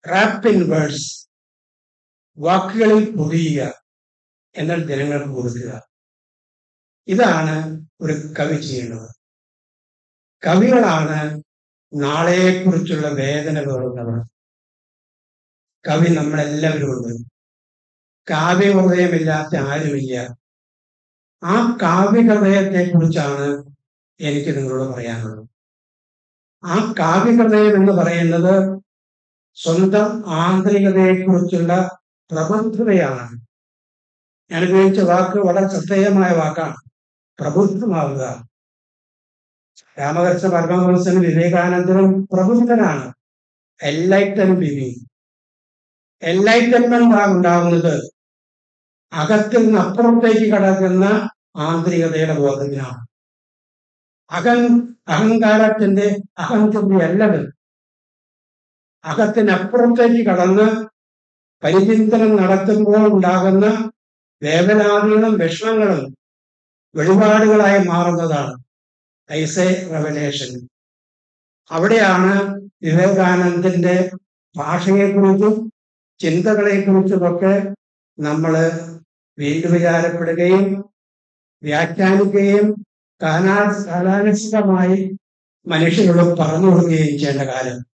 rap in words വാക്കുകളിൽ പൊതിയുക എന്നാൽ ജനങ്ങൾക്ക് കൊടുക്കുക ഇതാണ് ഒരു കവി ചെയ്യുന്നത് കവികളാണ് നാളെയെക്കുറിച്ചുള്ള വേദന പേറുന്നവർ കവി നമ്മളെല്ലാവരും ഉണ്ട് കാവ്യഹൃദയമില്ലാത്ത ആരുമില്ല ആ കാവ്യഹൃദയത്തെ കുറിച്ചാണ് എനിക്ക് നിങ്ങളോട് പറയാനുള്ളത് ആ കാവ്യഹൃദയം എന്ന് പറയുന്നത് സ്വന്തം ആന്തരികതയെക്കുറിച്ചുള്ള പ്രബുദ്ധതയാണ് ഞാൻ ഉപയോഗിച്ച വാക്ക് വളരെ ശ്രദ്ധേയമായ വാക്കാണ് പ്രബുദ്ധമാവുക രാമകൃഷ്ണ പരമഹംസനും വിവേകാനന്ദനും പ്രബുദ്ധനാണ് എൻലൈറ്റൻ ബിവി എൻലൈറ്റൻമെന്റ് ഉണ്ടാകുന്നത് അകത്തിൽ നിന്ന് അപ്പുറത്തേക്ക് കടക്കുന്ന ആന്തരികതയുടെ ബോധത്തിനാണ് അഹം അഹങ്കാരത്തിന്റെ അഹംചുദ്ധി അല്ലത് അകത്തിനപ്പുറത്തേക്ക് കടന്ന് പരിചിന്തനം നടത്തുമ്പോൾ ഉണ്ടാകുന്ന വേദനാദികളും വിഷമങ്ങളും വെളിപാടുകളായി മാറുന്നതാണ് ഐസെ റെവലേഷൻ അവിടെയാണ് വിവേകാനന്ദന്റെ ഭാഷയെക്കുറിച്ചും ചിന്തകളെക്കുറിച്ചുമൊക്കെ നമ്മൾ വീണ്ടും വിചാരപ്പെടുകയും വ്യാഖ്യാനിക്കുകയും കാലാ കാലാനുസൃതമായി മനുഷ്യരോട് പറഞ്ഞു കൊടുക്കുകയും ചെയ്യേണ്ട കാലം